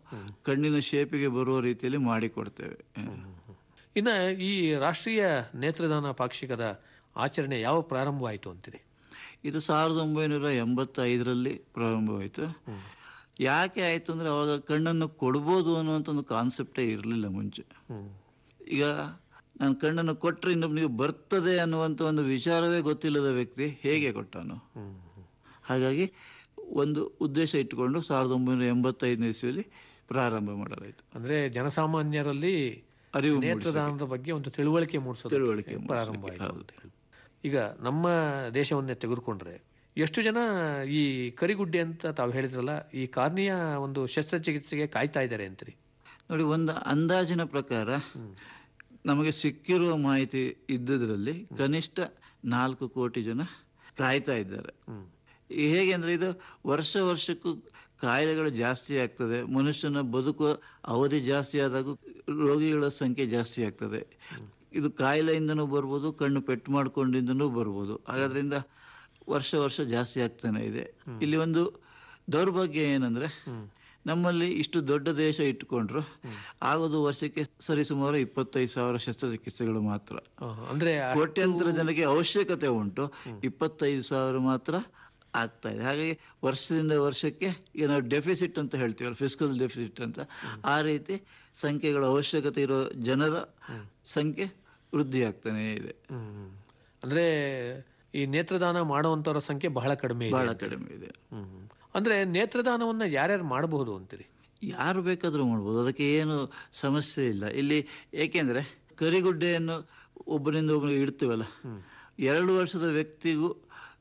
ಕಣ್ಣಿನ ಶೇಪಿಗೆ ಬರುವ ರೀತಿಯಲ್ಲಿ ಮಾಡಿಕೊಡ್ತೇವೆ ಇನ್ನು ಈ ರಾಷ್ಟ್ರೀಯ ನೇತ್ರದಾನ ಪಾಕ್ಷಿಕದ ಆಚರಣೆ ಯಾವ ಪ್ರಾರಂಭವಾಯಿತು ಅಂತೀರಿ ಇದು ಸಾವಿರದ ಒಂಬೈನೂರ ಎಂಬತ್ತೈದರಲ್ಲಿ ಪ್ರಾರಂಭವಾಯಿತು ಯಾಕೆ ಆಯಿತು ಅಂದರೆ ಅವಾಗ ಕಣ್ಣನ್ನು ಕೊಡ್ಬೋದು ಅನ್ನುವಂಥ ಒಂದು ಕಾನ್ಸೆಪ್ಟೇ ಇರಲಿಲ್ಲ ಮುಂಚೆ ಈಗ ನಾನು ಕಣ್ಣನ್ನು ಕೊಟ್ಟರೆ ಇನ್ನೊಬ್ಬನಿಗೆ ಬರ್ತದೆ ಅನ್ನುವಂಥ ಒಂದು ವಿಚಾರವೇ ಗೊತ್ತಿಲ್ಲದ ವ್ಯಕ್ತಿ ಹೇಗೆ ಕೊಟ್ಟನು ಹಾಗಾಗಿ ಒಂದು ಉದ್ದೇಶ ಇಟ್ಟುಕೊಂಡು ಸಾವಿರದ ಒಂಬೈನೂರ ಎಂಬತ್ತೈದನೇ ಇಸ್ವಿಯಲ್ಲಿ ಪ್ರಾರಂಭ ಮಾಡಲಾಯಿತು ಅಂದ್ರೆ ಜನಸಾಮಾನ್ಯರಲ್ಲಿ ಅರಿವು ನೇತ್ರದಾನದ ಬಗ್ಗೆ ಒಂದು ತಿಳುವಳಿಕೆ ಮೂಡಿಸೋದು ತಿಳುವಳಿಕೆ ಪ್ರಾರಂಭ ಮೂಡಿಸ್ಲಿಕ್ಕೆ, ಆಯಿತು ಅಂತ ಹೇಳಿ ಈಗ ನಮ್ಮ ದೇಶವನ್ನೇ ತೆಗೆದುಕೊಂಡ್ರೆ ಎಷ್ಟು ಜನ ಈ ಕರಿಗುಡ್ಡೆ ಅಂತ ತಾವು ಹೇಳಿದ್ರಲ್ಲ ಈ ಕಾರ್ನಿಯ ಒಂದು ಶಸ್ತ್ರಚಿಕಿತ್ಸೆಗೆ ಕಾಯ್ತಾ ಇದ್ದಾರೆ ಅಂತೀರಿ ನೋಡಿ ಒಂದು ಅಂದಾಜಿನ ಪ್ರಕಾರ ನಮಗೆ ಸಿಕ್ಕಿರುವ ಮಾಹಿತಿ ಇದ್ದುದರಲ್ಲಿ ಕನಿಷ್ಠ ನಾಲ್ಕು ಕೋಟಿ ಜನ ಕಾಯ್ತಾ ಇದ್ದಾರೆ ಈ ಹೇಗೆ ಅಂದ್ರೆ ಇದು ವರ್ಷ ವರ್ಷಕ್ಕೂ ಕಾಯಿಲೆಗಳು ಜಾಸ್ತಿ ಆಗ್ತದೆ ಮನುಷ್ಯನ ಬದುಕುವ ಅವಧಿ ಜಾಸ್ತಿ ಆದಾಗ ರೋಗಿಗಳ ಸಂಖ್ಯೆ ಜಾಸ್ತಿ ಆಗ್ತದೆ ಇದು ಕಾಯಿಲೆಯಿಂದನೂ ಬರ್ಬೋದು ಕಣ್ಣು ಪೆಟ್ಟು ಮಾಡ್ಕೊಂಡಿಂದನೂ ಬರ್ಬೋದು ಹಾಗಾದ್ರಿಂದ ವರ್ಷ ವರ್ಷ ಜಾಸ್ತಿ ಆಗ್ತಾನೆ ಇದೆ ಇಲ್ಲಿ ಒಂದು ದೌರ್ಭಾಗ್ಯ ಏನಂದ್ರೆ ನಮ್ಮಲ್ಲಿ ಇಷ್ಟು ದೊಡ್ಡ ದೇಶ ಇಟ್ಟುಕೊಂಡ್ರು ಆಗೋದು ವರ್ಷಕ್ಕೆ ಸರಿಸುಮಾರು ಇಪ್ಪತ್ತೈದು ಸಾವಿರ ಶಸ್ತ್ರಚಿಕಿತ್ಸೆಗಳು ಮಾತ್ರ ಅಂದ್ರೆ ಕೋಟ್ಯಾಂತರ ಜನಕ್ಕೆ ಅವಶ್ಯಕತೆ ಉಂಟು ಇಪ್ಪತ್ತೈದು ಸಾವಿರ ಮಾತ್ರ ಆಗ್ತಾ ಇದೆ ಹಾಗಾಗಿ ವರ್ಷದಿಂದ ವರ್ಷಕ್ಕೆ ಈಗ ನಾವು ಡೆಫಿಸಿಟ್ ಅಂತ ಹೇಳ್ತೀವಲ್ಲ ಫಿಸಿಕಲ್ ಡೆಫಿಸಿಟ್ ಅಂತ ಆ ರೀತಿ ಸಂಖ್ಯೆಗಳ ಅವಶ್ಯಕತೆ ಇರೋ ಜನರ ಸಂಖ್ಯೆ ವೃದ್ಧಿ ಆಗ್ತಾನೆ ಇದೆ ಅಂದ್ರೆ ಈ ನೇತ್ರದಾನ ಮಾಡುವಂತವರ ಸಂಖ್ಯೆ ಬಹಳ ಕಡಿಮೆ ಇದೆ ಬಹಳ ಅಂತ. ಕಡಿಮೆ ಇದೆ ಹ್ಮ್. ಅಂದ್ರೆ ನೇತ್ರದಾನವನ್ನ ಯಾರ್ಯಾರು ಮಾಡಬಹುದು ಅಂತೀರಿ ಯಾರು ಬೇಕಾದರೂ ಮಾಡ್ಬೋದು ಅದಕ್ಕೆ ಏನು ಸಮಸ್ಯೆ ಇಲ್ಲ ಇಲ್ಲಿ ಏಕೆಂದ್ರೆ ಕರಿಗುಡ್ಡೆಯನ್ನು ಒಬ್ಬರಿಂದ ಒಬ್ಬರಿಗೆ ಇಡ್ತೀವಲ್ಲ ಎರಡು ವರ್ಷದ ವ್ಯಕ್ತಿಗೂ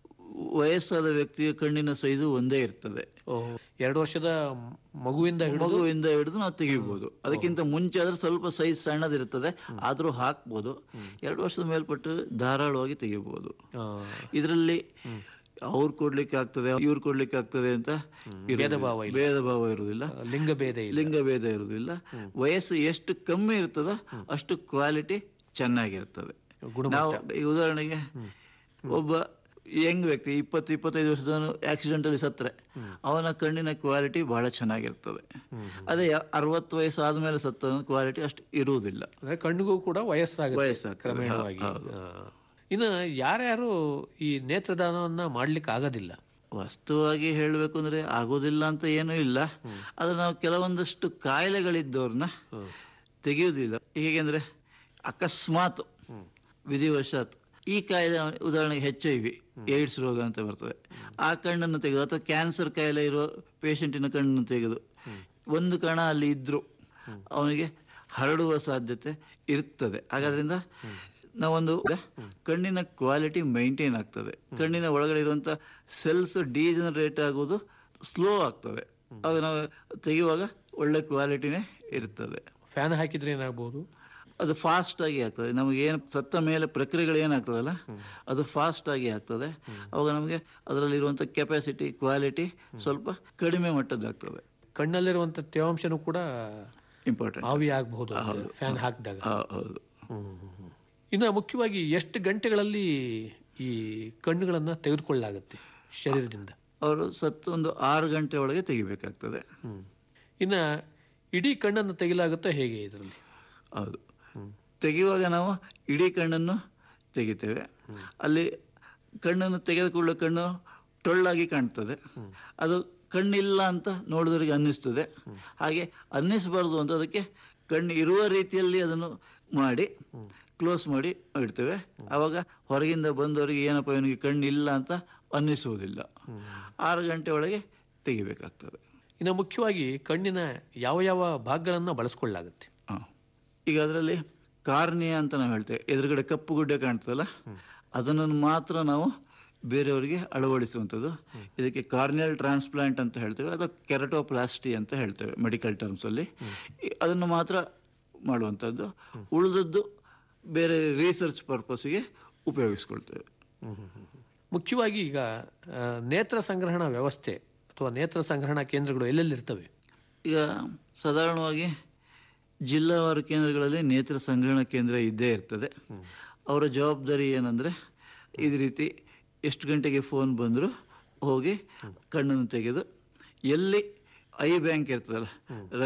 ವಯಸ್ಸಾದ ವ್ಯಕ್ತಿಯ ಕಣ್ಣಿನ ಸೈಜು ಒಂದೇ ಇರ್ತದೆ ಎರಡು ವರ್ಷದ ಮಗುವಿಂದ ಹಿಡಿದು ಮಗುವಿಂದ ಹಿಡಿದು ನಾವು ತೆಗಿಬಹುದು ಅದಕ್ಕಿಂತ ಮುಂಚೆ ಆದ್ರೆ ಸ್ವಲ್ಪ ಸೈಜ್ ಸಣ್ಣದಿರ್ತದೆ ಆದ್ರೂ ಹಾಕ್ಬೋದು ಎರಡು ವರ್ಷದ ಮೇಲ್ಪಟ್ಟು ಧಾರಾಳವಾಗಿ ತೆಗಿಬಹುದು ಇದರಲ್ಲಿ ಅವ್ರು ಕೊಡ್ಲಿಕ್ಕೆ ಆಗ್ತದೆ ಇವ್ರು ಕೊಡ್ಲಿಕ್ಕೆ ಆಗ್ತದೆ ಅಂತ ಇರುವುದಿಲ್ಲ. ಭೇದ ಭಾವ ಇಲ್ಲ. ಭೇದ ಭಾವ ಇರುವುದಿಲ್ಲ ಲಿಂಗ ಭೇದ ಇಲ್ಲ ಲಿಂಗ ಭೇದ ಇರುವುದಿಲ್ಲ ವಯಸ್ಸು ಎಷ್ಟು ಕಮ್ಮಿ ಇರ್ತದೋ ಅಷ್ಟು ಕ್ವಾಲಿಟಿ ಚೆನ್ನಾಗಿರ್ತದೆ ಗುಣಮಟ್ಟ. ನಾವು ಈ ಉದಾಹರಣೆಗೆ ಒಬ್ಬ ಯಂಗ್ ವ್ಯಕ್ತಿ ಇಪ್ಪತ್ತು ಇಪ್ಪತ್ತೈದು ವರ್ಷದವನು ಆಕ್ಸಿಡೆಂಟ್ ಅಲ್ಲಿ ಸತ್ರೆ ಅವನ ಕಣ್ಣಿನ ಕ್ವಾಲಿಟಿ ಬಹಳ ಚೆನ್ನಾಗಿರ್ತದೆ ಅದೇ ಅರವತ್ತು ವಯಸ್ಸು ಆದ್ಮೇಲೆ ಸತ್ತ ಕ್ವಾಲಿಟಿ ಅಷ್ಟು ಇರುವುದಿಲ್ಲ ಅಂದ್ರೆ ಕಣ್ಣಿಗೂ ಕೂಡ ವಯಸ್ಸಾಗುತ್ತೆ ವಯಸ್ಸಾಗ್ತದೆ. ಕ್ರಮೇಣವಾಗಿ ಹೌದು. ಆ. ಇನ್ನು ಯಾರ್ಯಾರು ಈ ನೇತ್ರದಾನವನ್ನ ಮಾಡ್ಲಿಕ್ಕೆ ಆಗೋದಿಲ್ಲ ವಾಸ್ತವವಾಗಿ ಹೇಳಬೇಕು ಅಂದ್ರೆ ಆಗೋದಿಲ್ಲ ಅಂತ ಏನೂ ಇಲ್ಲ ಆದ್ರೆ ನಾವು ಕೆಲವೊಂದಷ್ಟು ಕಾಯಿಲೆಗಳಿದ್ದವ್ರನ್ನ ತೆಗೆಯುವುದಿಲ್ಲ ಹೇಗೆಂದ್ರೆ ಅಕಸ್ಮಾತ್ ವಿಧಿವಶಾತ್ ಈ ಕಾಯಿಲೆ ಉದಾಹರಣೆಗೆ ಹೆಚ್ ಐ ವಿ ಏಡ್ಸ್ ರೋಗ ಅಂತ ಬರ್ತದೆ ಆ ಕಣ್ಣನ್ನು ತೆಗೆದು ಅಥವಾ ಕ್ಯಾನ್ಸರ್ ಕಾಯಿಲೆ ಇರುವ ಪೇಷಂಟಿನ ಕಣ್ಣನ್ನು ತೆಗೆದು ಒಂದು ಕಣ ಅಲ್ಲಿ ಇದ್ರು ಅವನಿಗೆ ಹರಡುವ ಸಾಧ್ಯತೆ ಇರ್ತದೆ ಹಾಗಾದ್ರಿಂದ ನಾವೊಂದು ಕಣ್ಣಿನ ಕ್ವಾಲಿಟಿ ಮೈಂಟೈನ್ ಆಗ್ತದೆ ಕಣ್ಣಿನ ಒಳಗಡೆ ಇರುವಂತ ಸೆಲ್ಸ್ ಡಿಜನರೇಟ್ ಆಗುವುದು ಸ್ಲೋ ಆಗ್ತದೆ ಆಗ ನಾವು ತೆಗೆಯುವಾಗ ಒಳ್ಳೆ ಕ್ವಾಲಿಟಿನೇ ಇರ್ತದೆ ಫ್ಯಾನ್ ಹಾಕಿದ್ರೆ ಏನಾಗಬಹುದು ಅದು ಫಾಸ್ಟ್ ಆಗಿ ಆಗ್ತದೆ ನಮಗೆ ಏನು ಸತ್ತ ಮೇಲೆ ಪ್ರಕ್ರಿಯೆಗಳು ಏನಾಗ್ತದಲ್ಲ ಅದು ಫಾಸ್ಟ್ ಆಗಿ ಆಗ್ತದೆ ಅವಾಗ ನಮಗೆ ಅದರಲ್ಲಿರುವಂಥ ಕೆಪಾಸಿಟಿ ಕ್ವಾಲಿಟಿ ಸ್ವಲ್ಪ ಕಡಿಮೆ ಮಟ್ಟದ್ದಾಗ್ತದೆ ಕಣ್ಣಲ್ಲಿರುವಂತ ತೇವಾಂಶನೂ ಕೂಡ ಇಂಪಾರ್ಟೆಂಟ್ ಆವಿ ಆಗಬಹುದು ಹೌದು. ಫ್ಯಾನ್ ಹಾಕಿದಾಗ ಹೌದು ಇನ್ನು ಮುಖ್ಯವಾಗಿ ಎಷ್ಟು ಗಂಟೆಗಳಲ್ಲಿ ಈ ಕಣ್ಣುಗಳನ್ನ ತೆಗೆದುಕೊಳ್ಳಲಾಗುತ್ತೆ ಶರೀರದಿಂದ ಅವರು ಸತ್ತು ಒಂದು ಆರು ಗಂಟೆ ಒಳಗೆ ತೆಗಿಬೇಕಾಗ್ತದೆ ಇನ್ನ ಇಡೀ ಕಣ್ಣನ್ನು ತೆಗಿಲಾಗುತ್ತಾ ಹೇಗೆ ಇದರಲ್ಲಿ ಹೌದು ತೆಗೆಯುವಾಗ ನಾವು ಇಡೀ ಕಣ್ಣನ್ನು ತೆಗಿತೇವೆ ಅಲ್ಲಿ ಕಣ್ಣನ್ನು ತೆಗೆದ ಕೂಡಲೇ ಕಣ್ಣು ಟೊಳ್ಳಾಗಿ ಕಾಣ್ತದೆ ಅದು ಕಣ್ಣಿಲ್ಲ ಅಂತ ನೋಡಿದವರಿಗೆ ಅನ್ನಿಸ್ತದೆ ಹಾಗೆ ಅನ್ನಿಸಬಾರ್ದು ಅಂತ ಅದಕ್ಕೆ ಕಣ್ಣು ಇರುವ ರೀತಿಯಲ್ಲಿ ಅದನ್ನು ಮಾಡಿ ಕ್ಲೋಸ್ ಮಾಡಿ ಇಡ್ತೇವೆ ಆವಾಗ ಹೊರಗಿಂದ ಬಂದವರಿಗೆ ಏನಪ್ಪ ಇವನಿಗೆ ಕಣ್ಣಿಲ್ಲ ಅಂತ ಅನ್ನಿಸುವುದಿಲ್ಲ ಆರು ಗಂಟೆ ಒಳಗೆ ತೆಗಿಬೇಕಾಗ್ತದೆ ಇನ್ನು ಮುಖ್ಯವಾಗಿ ಕಣ್ಣಿನ ಯಾವ ಯಾವ ಭಾಗಗಳನ್ನ ಬಳಸ್ಕೊಳ್ಳಲಾಗುತ್ತೆ ಹ. ಈಗ ಅದರಲ್ಲಿ ಕಾರ್ನಿಯ ಅಂತ ನಾವು ಹೇಳ್ತೇವೆ ಎದುರುಗಡೆ ಕಪ್ಪು ಗುಡ್ಡೆ ಕಾಣ್ತದಲ್ಲ ಅದನ್ನು ಮಾತ್ರ ನಾವು ಬೇರೆಯವರಿಗೆ ಅಳವಡಿಸುವಂಥದ್ದು ಇದಕ್ಕೆ ಕಾರ್ನಿಯಲ್ ಟ್ರಾನ್ಸ್ಪ್ಲಾಂಟ್ ಅಂತ ಹೇಳ್ತೇವೆ ಅಥವಾ ಕೆರಟೋಪ್ಲಾಸ್ಟಿ ಅಂತ ಹೇಳ್ತೇವೆ ಮೆಡಿಕಲ್ ಟರ್ಮ್ಸ್ ಅಲ್ಲಿ ಈ- ಅದನ್ನು ಮಾತ್ರ ಮಾಡುವಂಥದ್ದು ಉಳಿದದ್ದು ಬೇರೆ ರಿಸರ್ಚ್ ಪರ್ಪಸ್ಗೆ ಉಪಯೋಗಿಸ್ಕೊಳ್ತೇವೆ ಮುಖ್ಯವಾಗಿ ಈಗ ಆ, ನೇತ್ರ ಸಂಗ್ರಹಣಾ ವ್ಯವಸ್ಥೆ ಅಥವಾ ನೇತ್ರ ಸಂಗ್ರಹಣಾ ಕೇಂದ್ರಗಳು ಎಲ್ಲೆಲ್ಲಿರ್ತವೆ ಈಗ ಸಾಧಾರಣವಾಗಿ ಜಿಲ್ಲಾವಾರು ಕೇಂದ್ರಗಳಲ್ಲಿ ನೇತ್ರ ಸಂಗ್ರಹಣಾ ಕೇಂದ್ರ ಇದ್ದೇ ಇರ್ತದೆ ಅವರ ಜವಾಬ್ದಾರಿ ಏನಂದ್ರೆ ಇದೇ ರೀತಿ ಎಷ್ಟು ಗಂಟೆಗೆ ಫೋನ್ ಬಂದರೂ ಹೋಗಿ ಕಣ್ಣನ್ನು ತೆಗೆದು ಎಲ್ಲಿ ಐ ಬ್ಯಾಂಕ್ ಇರ್ತದಲ್ಲ